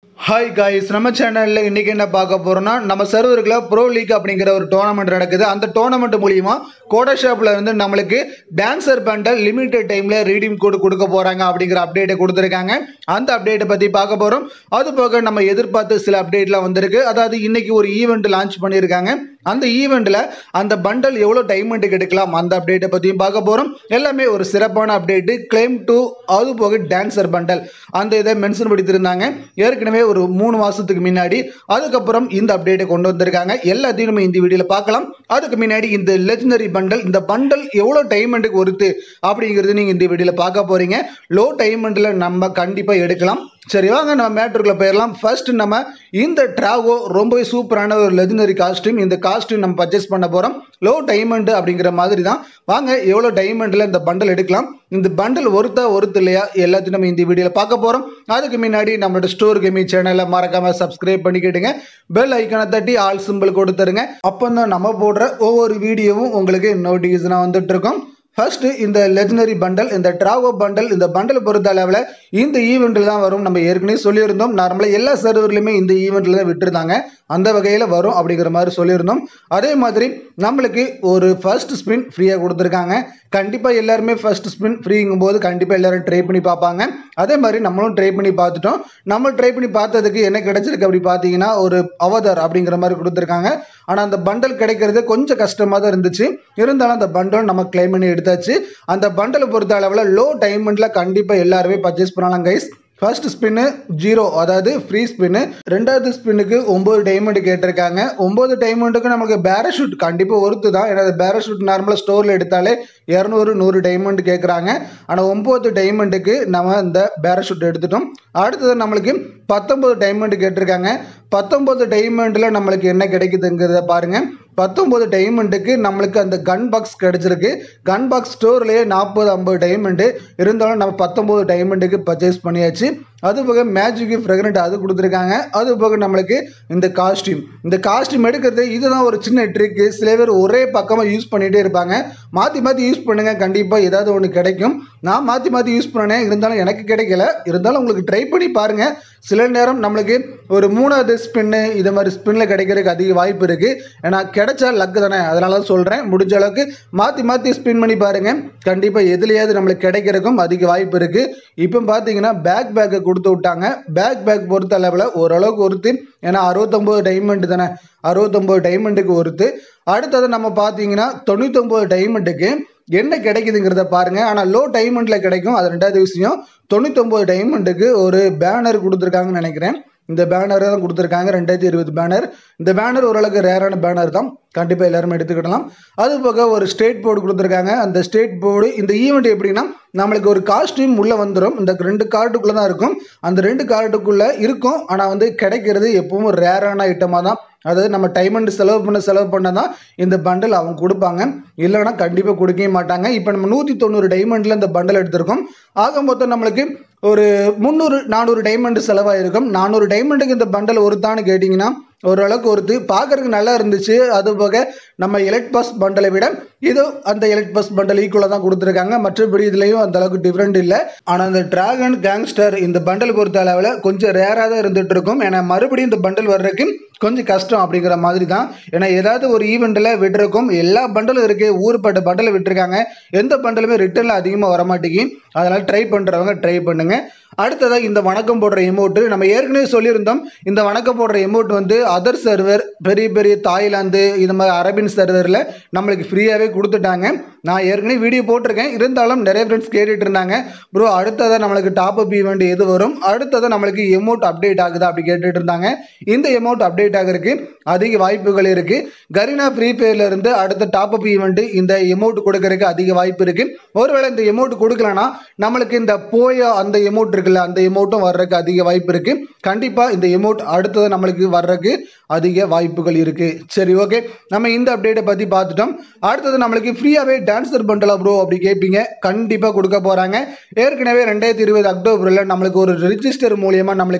hi guys நம்ம சேனலில் இன்றைக்கி என்ன பார்க்க போகிறோம்னா நம்ம சர்வருக்குள்ள ப்ரோ லீக் அப்படிங்கிற ஒரு டோர்னமெண்ட் நடக்குது அந்த டோர்னமெண்ட் மூலியமா கோடா ஷாப்பில் இருந்து நம்மளுக்கு டான்சர் பண்டல் லிமிடெட் டைமில் ரீடிங் கோடு கொடுக்க போகிறாங்க அப்படிங்கிற அப்டேட்டை கொடுத்துருக்காங்க அந்த அப்டேட்டை பற்றி பார்க்க போகிறோம் அது போக நம்ம எதிர்பார்த்த சில அப்டேட்லாம் வந்திருக்கு அதாவது இன்னைக்கு ஒரு ஈவெண்ட் லான்ச் பண்ணியிருக்காங்க அந்த ஈவெண்ட்டில் அந்த பண்டல் எவ்வளோ டைமண்டுக்கு எடுக்கலாம் அந்த அப்டேட்டை பற்றியும் பார்க்க போகிறோம் எல்லாமே ஒரு சிறப்பான அப்டேட்டு கிளைம் டு அது போக டான்சர் பண்டல் அந்த இதை மென்ஷன் படுத்திருந்தாங்க ஏற்கனவே ஒரு மூணு மாதத்துக்கு முன்னாடி அதுக்கப்புறம் இந்த அப்டேட்டை கொண்டு வந்திருக்காங்க எல்லாத்தையும் நம்ம இந்த வீடியோவில் பார்க்கலாம் அதுக்கு முன்னாடி இந்த லெஜனரி பண்டல் இந்த பண்டல் எவ்வளோ டைமண்டுக்கு ஒருத்து அப்படிங்கிறது நீங்கள் இந்த வீடியோவில் பார்க்க போகிறீங்க லோ டைமண்டில் நம்ம கண்டிப்பாக எடுக்கலாம் சரி வாங்க நம்ம மேட்ருக்குள்ள போயிடலாம் ஃபர்ஸ்ட் நம்ம இந்த ட்ராவோ ரொம்பவே சூப்பரான ஒரு லெஜனரி காஸ்டியூம் இந்த காஸ்டியூம் நம்ம பர்ச்சேஸ் பண்ண போகிறோம் லோ டைமண்ட் அப்படிங்கிற மாதிரி தான் வாங்க எவ்வளோ டைமண்டில் இந்த பண்டல் எடுக்கலாம் இந்த பண்டல் ஒருத்தா ஒருத்து இல்லையா எல்லாத்தையும் நம்ம இந்த வீடியோவில் பார்க்க போகிறோம் அதுக்கு முன்னாடி நம்மளோட ஸ்டோர் கேமி சேனலை மறக்காமல் சப்ஸ்கிரைப் பண்ணிக்கிடுங்க பெல் ஐக்கனை தட்டி ஆல் சிம்பிள் கொடுத்துருங்க அப்போ தான் நம்ம போடுற ஒவ்வொரு வீடியோவும் உங்களுக்கு நோட்டிஃபிகேஷனாக வந்துட்டு இருக்கும் ஃபர்ஸ்ட் இந்த லெஜனரி பண்டல் இந்த ட்ராவோ பண்டல் இந்த பண்டல் பொறுத்த அளவில் இந்த ஈவெண்ட்டில் தான் வரும் நம்ம ஏற்கனவே சொல்லியிருந்தோம் நார்மலாக எல்லா சர்வர்லையுமே இந்த ஈவெண்ட்டில் தான் விட்டுருந்தாங்க அந்த வகையில் வரும் அப்படிங்கிற மாதிரி சொல்லியிருந்தோம் அதே மாதிரி நம்மளுக்கு ஒரு ஃபர்ஸ்ட் ஸ்பின் ஃப்ரீயாக கொடுத்துருக்காங்க கண்டிப்பாக எல்லாருமே ஃபர்ஸ்ட் ஸ்பின் ஃப்ரீங்கும் போது கண்டிப்பாக எல்லாரும் ட்ரை பண்ணி பார்ப்பாங்க அதே மாதிரி நம்மளும் ட்ரை பண்ணி பார்த்துட்டோம் நம்ம ட்ரை பண்ணி பார்த்ததுக்கு என்ன கிடைச்சிருக்கு அப்படி பார்த்தீங்கன்னா ஒரு அவதார் அப்படிங்கிற மாதிரி கொடுத்துருக்காங்க ஆனால் அந்த பண்டல் கிடைக்கிறது கொஞ்சம் கஷ்டமாக தான் இருந்துச்சு இருந்தாலும் அந்த பண்டல் நம்ம கிளைம் பண்ணி எடுத்தாச்சு அந்த பண்டலை பொறுத்த அளவில் லோ டைமண்டில் கண்டிப்பாக எல்லாருமே பர்ச்சேஸ் பண்ணலாம் கைஸ் ஃபர்ஸ்ட் ஸ்பின்னு ஜீரோ அதாவது ஃப்ரீ ஸ்பின்னு ரெண்டாவது ஸ்பின்னுக்கு ஒம்பது டைமண்ட் கேட்டிருக்காங்க ஒம்பது டைமண்டுக்கு நமக்கு பேராஷூட் கண்டிப்பாக ஒருத்து தான் ஏன்னா பேராஷூட் நார்மலாக ஸ்டோரில் எடுத்தாலே இரநூறு நூறு டைமண்ட் கேட்குறாங்க ஆனால் ஒம்பது டைமண்டுக்கு நம்ம இந்த பேராஷூட் எடுத்துட்டோம் அடுத்தது நம்மளுக்கு பத்தொம்பது டைமண்ட் கேட்டிருக்காங்க பத்தொம்பது டைமண்டில் நம்மளுக்கு என்ன கிடைக்குதுங்கிறத பாருங்கள் பத்தொம்பது டைமண்டுக்கு நம்மளுக்கு அந்த கன் பாக்ஸ் கிடச்சிருக்கு கன் பாக்ஸ் ஸ்டோர்லேயே நாற்பது ஐம்பது டைமண்டு இருந்தாலும் நம்ம பத்தொம்பது டைமண்டுக்கு பர்ச்சேஸ் பண்ணியாச்சு அது போக மேஜிக் ஃப்ரெக்னட் அது கொடுத்துருக்காங்க அது போக நம்மளுக்கு இந்த காஸ்டியூம் இந்த காஸ்டியூம் எடுக்கிறது இதுதான் ஒரு சின்ன ட்ரிக்கு சில பேர் ஒரே பக்கமாக யூஸ் பண்ணிகிட்டே இருப்பாங்க மாற்றி மாற்றி யூஸ் பண்ணுங்கள் கண்டிப்பாக ஏதாவது ஒன்று கிடைக்கும் நான் மாற்றி மாற்றி யூஸ் பண்ணேன் இருந்தாலும் எனக்கு கிடைக்கல இருந்தாலும் உங்களுக்கு ட்ரை பண்ணி பாருங்கள் சில நேரம் நம்மளுக்கு ஒரு மூணாவது ஸ்பின்னு இது மாதிரி ஸ்பின்னில் கிடைக்கிறதுக்கு அதிக வாய்ப்பு இருக்குது ஏன்னா கிடைச்சா லக்கு தானே அதனால தான் சொல்கிறேன் முடிஞ்ச அளவுக்கு மாற்றி மாற்றி ஸ்பின் பண்ணி பாருங்கள் கண்டிப்பாக எதுலையாவது நம்மளுக்கு கிடைக்கிறதுக்கும் அதிக வாய்ப்பு இருக்குது இப்போ பார்த்தீங்கன்னா பேக் பேக்கை கொடுத்து விட்டாங்க பேக் பேக் பொறுத்த அளவில் ஓரளவுக்கு ஒருத்து ஏன்னா அறுபத்தொம்போது டைமண்ட் தானே அறுபத்தொம்போது டைமண்டுக்கு ஒருத்து அடுத்தது நம்ம பார்த்தீங்கன்னா தொண்ணூத்தொம்பது டைமண்டுக்கு என்ன கிடைக்குதுங்கிறத பாருங்க ஆனால் லோ டைமண்டில் கிடைக்கும் அது ரெண்டாவது விஷயம் தொண்ணூத்தொம்பது டைமண்டுக்கு ஒரு பேனர் கொடுத்துருக்காங்கன்னு நினைக்கிறேன் இந்த பேனர் தான் கொடுத்துருக்காங்க ரெண்டாயிரத்தி இருபது பேனர் இந்த பேனர் ஓரளவுக்கு ரேரான பேனர் தான் கண்டிப்பாக எல்லாருமே எடுத்துக்கிடலாம் அது போக ஒரு ஸ்டேட் போர்டு கொடுத்துருக்காங்க அந்த ஸ்டேட் போர்டு இந்த ஈவெண்ட் எப்படின்னா நம்மளுக்கு ஒரு காஸ்டியூம் உள்ளே வந்துடும் இந்த ரெண்டு கார்டுக்குள்ளே தான் இருக்கும் அந்த ரெண்டு கார்டுக்குள்ளே இருக்கும் ஆனால் வந்து கிடைக்கிறது எப்பவும் ரேரான ஐட்டமாக தான் அதாவது நம்ம டைமண்ட் செலவு பண்ண செலவு பண்ண தான் இந்த பண்டல் அவங்க கொடுப்பாங்க இல்லைன்னா கண்டிப்பாக கொடுக்கவே மாட்டாங்க இப்போ நம்ம நூற்றி தொண்ணூறு டைமண்டில் இந்த பண்டல் எடுத்திருக்கோம் ஆக மொத்தம் நம்மளுக்கு ஒரு முந்நூறு நானூறு டைமண்ட் செலவாயிருக்கும் நானூறு டைமண்டுக்கு இந்த பண்டல் ஒருத்தான்னு கேட்டிங்கன்னா ஓரளவுக்கு ஒருத்து பார்க்கறதுக்கு நல்லா இருந்துச்சு அது போக நம்ம எலக்ட் பஸ் பண்டலை விட இது அந்த எலக்ட் பஸ் பண்டல் ஈக்குவலாக தான் கொடுத்துருக்காங்க மற்றபடி இதுலேயும் அந்த அளவுக்கு டிஃப்ரெண்ட் இல்லை ஆனால் அந்த டிராகன் கேங்ஸ்டர் இந்த பண்டல் பொறுத்த அளவில் கொஞ்சம் ரேராக தான் இருந்துட்டு இருக்கும் ஏன்னா மறுபடியும் இந்த பண்டல் வர்றதுக்கு கொஞ்சம் கஷ்டம் அப்படிங்கிற மாதிரி தான் ஏன்னா ஏதாவது ஒரு ஈவெண்ட்டில் விட்டுருக்கும் எல்லா பண்டலும் இருக்குது ஊர்பட்ட பண்டலை விட்டுருக்காங்க எந்த பண்டலுமே ரிட்டர்னில் அதிகமாக வர மாட்டேங்கி அதனால் ட்ரை பண்ணுறவங்க ட்ரை பண்ணுங்கள் அடுத்ததாக இந்த வணக்கம் போடுற எமௌண்ட்டு நம்ம ஏற்கனவே சொல்லியிருந்தோம் இந்த வணக்கம் போடுற எமௌண்ட் வந்து அதர் சர்வர் பெரிய பெரிய தாய்லாந்து இது மாதிரி அரபின் சர்வரில் நம்மளுக்கு ஃப்ரீயாகவே கொடுத்துட்டாங்க நான் ஏற்கனவே வீடியோ போட்டிருக்கேன் இருந்தாலும் நிறைய ஃப்ரெண்ட்ஸ் கேட்டுட்டு இருந்தாங்க ப்ரோ அடுத்ததாக நம்மளுக்கு டாப் அப் ஈவெண்ட் எது வரும் அடுத்ததாக நம்மளுக்கு எமௌண்ட் அப்டேட் ஆகுதா அப்படி கேட்டுட்டு இருந்தாங்க இந்த எமௌண்ட் அப்டேட் ஆகிறதுக்கு அதிக வாய்ப்புகள் இருக்குது கரீனா ஃப்ரீ ஃபயர்ல இருந்து அடுத்த டாப் அப் ஈவெண்ட் இந்த எமௌண்ட் கொடுக்கறதுக்கு அதிக வாய்ப்பு இருக்குது ஒருவேளை இந்த எமௌண்ட் கொடுக்கலனா நம்மளுக்கு இந்த போய அந்த எமௌண்ட் இருக்குல்ல அந்த எமௌண்ட்டும் வர்றதுக்கு அதிக வாய்ப்பு இருக்குது கண்டிப்பாக இந்த எமௌண்ட் அடுத்தது நம்மளுக்கு வர்றதுக்கு அதிக வாய்ப்புகள் இருக்குது சரி ஓகே நம்ம இந்த அப்டேட்டை பற்றி பார்த்துட்டோம் அடுத்தது நம்மளுக்கு ஃப்ரீயாகவே டான்சர் பண்டலா ப்ரோ அப்படி கேட்பீங்க கண்டிப்பாக கொடுக்க போகிறாங்க ஏற்கனவே ரெண்டாயிரத்தி இருபது அக்டோபரில் நம்மளுக்கு ஒரு ரிஜிஸ்டர் மூலியமாக நம்மளுக்கு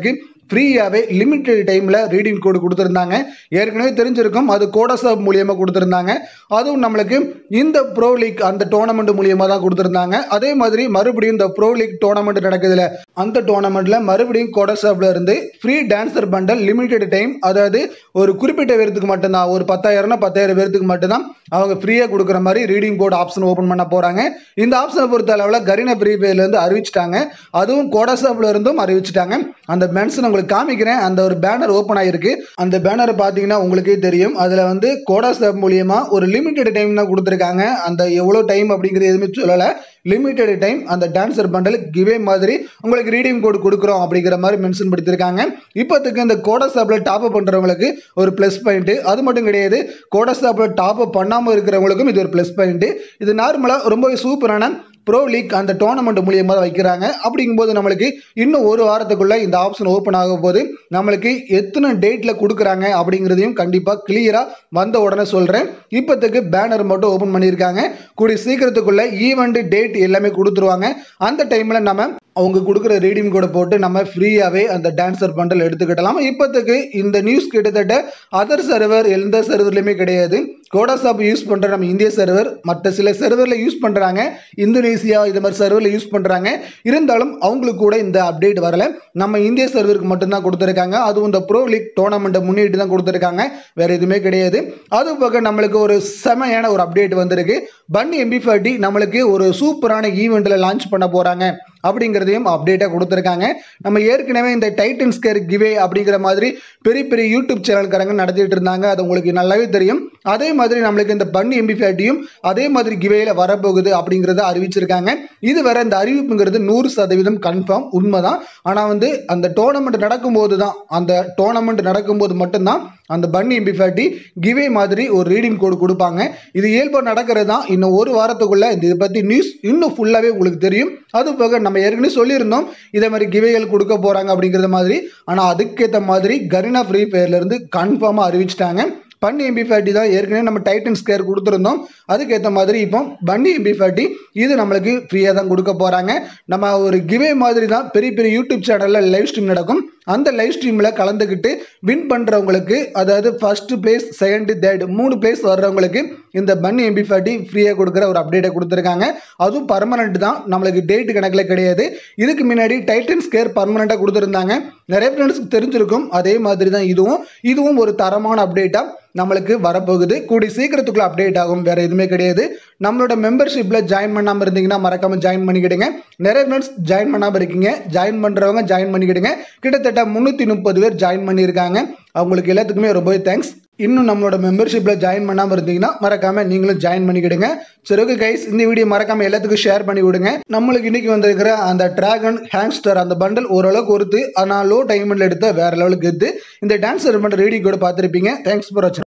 ஃப்ரீயாகவே லிமிட்டட் டைமில் ரீடிங் கோடு கொடுத்துருந்தாங்க ஏற்கனவே தெரிஞ்சிருக்கும் அது கோடசாப் மூலியமாக கொடுத்துருந்தாங்க அதுவும் நம்மளுக்கு இந்த ப்ரோ லீக் அந்த டோர்னமெண்ட் மூலியமாக தான் கொடுத்துருந்தாங்க அதே மாதிரி மறுபடியும் இந்த ப்ரோ லீக் டோர்னமெண்ட் நடக்குதுல அந்த டோர்னமெண்ட்டில் மறுபடியும் கோடசாப்ல இருந்து free dancer bundle limited time அதாவது ஒரு குறிப்பிட்ட பேருக்கு மட்டும்தான் ஒரு பத்தாயிரம்னா பத்தாயிரம் பேருக்கு மட்டும்தான் அவங்க ஃப்ரீயாக கொடுக்குற மாதிரி ரீடிங் கோட் ஆப்ஷன் ஓப்பன் பண்ண போகிறாங்க இந்த ஆப்ஷனை பொறுத்த அளவில் கரீனா ப்ரீபேலேருந்து அறிவிச்சிட்டாங்க அதுவும் கோடாசாப்ல இருந்தும் அறிவிச்சிட்டாங்க அந்த மென்ஷன் உங்களுக்கு காமிக்கிறேன் அந்த ஒரு பேனர் ஓப்பன் ஆகிருக்கு அந்த பேனர் பார்த்தீங்கன்னா உங்களுக்கே தெரியும் அதில் வந்து கோடாசாப் மூலியமா ஒரு லிமிட்டட் டைம் தான் கொடுத்துருக்காங்க அந்த எவ்வளோ டைம் அப்படிங்கிறது எதுவுமே சொல்லலை லிமிட்டட் டைம் அந்த டான்சர் பண்டல் கிவே மாதிரி உங்களுக்கு ரீடிங் கோட் கொடுக்குறோம் அப்படிங்கிற மாதிரி மென்ஷன் படுத்திருக்காங்க இப்போத்துக்கு இந்த கோடாசாப்பில் டாப் அப் பண்ணுறவங்களுக்கு ஒரு ப்ளஸ் பாயிண்ட் அது மட்டும் கிடையாது கோடாசாப்பில் டாப் அப் பண்ணாமல் இருக்கிறவங்களுக்கும் இது ஒரு ப்ளஸ் பாயிண்ட் இது நார்மலாக ரொம்பவே சூப்பரான ப்ரோ லீக் அந்த டோர்னமெண்ட் மூலியமாக தான் வைக்கிறாங்க அப்படிங்கும்போது நம்மளுக்கு இன்னும் ஒரு வாரத்துக்குள்ள இந்த ஆப்ஷன் ஓப்பன் ஆக போது நம்மளுக்கு எத்தனை டேட்டில் கொடுக்குறாங்க அப்படிங்கிறதையும் கண்டிப்பாக கிளியராக வந்த உடனே சொல்கிறேன் இப்போத்துக்கு பேனர் மட்டும் ஓப்பன் பண்ணியிருக்காங்க கூடிய சீக்கிரத்துக்குள்ள ஈவெண்ட் டேட் எல்லாமே கொடுத்துருவாங்க அந்த டைமில் நம்ம அவங்க கொடுக்குற ரீடிங் கூட போட்டு நம்ம ஃப்ரீயாகவே அந்த டான்சர் பண்டல் எடுத்துக்கிட்டலாம் இப்போத்துக்கு இந்த நியூஸ் கிட்டத்தட்ட அதர் சர்வர் எந்த சர்வர்லையுமே கிடையாது கோடாசாப் யூஸ் பண்ணுற நம்ம இந்திய சர்வர் மற்ற சில சர்வரில் யூஸ் பண்ணுறாங்க இந்தோனேசியா இது மாதிரி சர்வரில் யூஸ் பண்ணுறாங்க இருந்தாலும் அவங்களுக்கு கூட இந்த அப்டேட் வரல நம்ம இந்திய சர்வருக்கு மட்டும்தான் கொடுத்துருக்காங்க அதுவும் இந்த ப்ரோ லீக் டோர்னமெண்ட்டை முன்னிட்டு தான் கொடுத்துருக்காங்க வேற எதுவுமே கிடையாது அது போக நம்மளுக்கு ஒரு செமையான ஒரு அப்டேட் வந்திருக்கு பன்னி எம்பி ஃபார்ட்டி நம்மளுக்கு ஒரு சூப்பரான ஈவெண்ட்டில் லான்ச் பண்ண போகிறாங்க அப்படிங்கிறதையும் அப்டேட்டாக கொடுத்துருக்காங்க நம்ம ஏற்கனவே இந்த டைட்டன் ஸ்கேர் கிவே அப்படிங்கிற மாதிரி பெரிய பெரிய யூடியூப் சேனல்காரங்க நடத்திட்டு இருந்தாங்க அது உங்களுக்கு நல்லாவே தெரியும் அதே மாதிரி நம்மளுக்கு இந்த பன்னி எம்பி ஃபேட்டியும் அதே மாதிரி கிவேயில் வரப்போகுது அப்படிங்கிறத அறிவிச்சிருக்காங்க இது வர இந்த அறிவிப்புங்கிறது நூறு சதவீதம் கன்ஃபார்ம் உண்மைதான் ஆனால் வந்து அந்த டோர்னமெண்ட் நடக்கும்போது தான் அந்த டோர்னமெண்ட் நடக்கும்போது மட்டும்தான் அந்த பன்னி எம்பி ஃபேட்டி கிவே மாதிரி ஒரு ரீடிங் கோடு கொடுப்பாங்க இது இயல்பாக நடக்கிறது தான் இன்னும் ஒரு வாரத்துக்குள்ள இதை பற்றி நியூஸ் இன்னும் ஃபுல்லாகவே உங்களுக்கு தெரியும் அது போக நம்ம ஏற்கனவே சொல்லியிருந்தோம் இதே மாதிரி கிவேகள் கொடுக்க போகிறாங்க அப்படிங்கிறது மாதிரி ஆனால் அதுக்கேற்ற மாதிரி கரினா ஃப்ரீ ஃபயர்லேருந்து கன்ஃபார்மாக அறிவிச்சிட்டாங்க பன்னி எம்பி ஃபேட்டி தான் ஏற்கனவே நம்ம டைட்டன் ஸ்கேர் கொடுத்துருந்தோம் அதுக்கேற்ற மாதிரி இப்போ பன்னி எம்பி ஃபேட்டி இது நம்மளுக்கு ஃப்ரீயாக தான் கொடுக்க போகிறாங்க நம்ம ஒரு கிவே மாதிரி தான் பெரிய பெரிய யூடியூப் சேனலில் லைவ் ஸ்ட்ரீம் நடக்கும் அந்த லைவ் ஸ்ட்ரீமில் கலந்துக்கிட்டு வின் பண்ணுறவங்களுக்கு அதாவது ஃபர்ஸ்ட் பிளேஸ் செகண்ட் தேர்ட் மூணு பிளேஸ் வர்றவங்களுக்கு இந்த பன்னி எம்பி ஃபார்ட்டி ஃப்ரீயாக கொடுக்குற ஒரு அப்டேட்டை கொடுத்துருக்காங்க அதுவும் பர்மனெண்ட் தான் நம்மளுக்கு டேட் கணக்கில் கிடையாது இதுக்கு முன்னாடி டைட்டன் ஸ்கேர் பர்மனெண்ட்டாக கொடுத்துருந்தாங்க நிறைய ஃப்ரெண்ட்ஸ்க்கு தெரிஞ்சிருக்கும் அதே மாதிரி தான் இதுவும் இதுவும் ஒரு தரமான அப்டேட்டாக நம்மளுக்கு வரப்போகுது கூடி சீக்கிரத்துக்குள்ள அப்டேட் ஆகும் வேற எதுவுமே கிடையாது நம்மளோட மெம்பர்ஷிப்பில் ஜாயின் பண்ணாமல் இருந்தீங்கன்னா மறக்காம ஜாயின் பண்ணிக்கிடுங்க நிறைய ஃப்ரெண்ட்ஸ் ஜாயின் பண்ணாமல் இருக்கீங்க ஜாயின் பண்ணுறவங்க ஜாயின் பண்ணிக்கிடுங்க கிட்டத்தட்ட முந்நூற்றி முப்பது பேர் ஜாயின் பண்ணியிருக்காங்க அவங்களுக்கு எல்லாத்துக்குமே ரொம்பவே தேங்க்ஸ் இன்னும் நம்மளோட மெம்பர்ஷிப்பில் ஜாயின் பண்ணாமல் இருந்தீங்கன்னா மறக்காம நீங்களும் ஜாயின் பண்ணிக்கிடுங்க சரி ஓகே கைஸ் இந்த வீடியோ மறக்காம எல்லாத்துக்கும் ஷேர் பண்ணி விடுங்க நம்மளுக்கு இன்னைக்கு வந்திருக்கிற அந்த டிராகன் ஹேங்ஸ்டர் அந்த பண்டல் ஓரளவுக்கு ஒருத்து ஆனால் லோ டைமில் எடுத்த வேற லெவலுக்கு எடுத்து இந்த டான்ஸர் பண்டல் ரீடிங் கூட பார்த்துருப்பீங்க தேங்க்ஸ் ஃபார் வாட்சிங்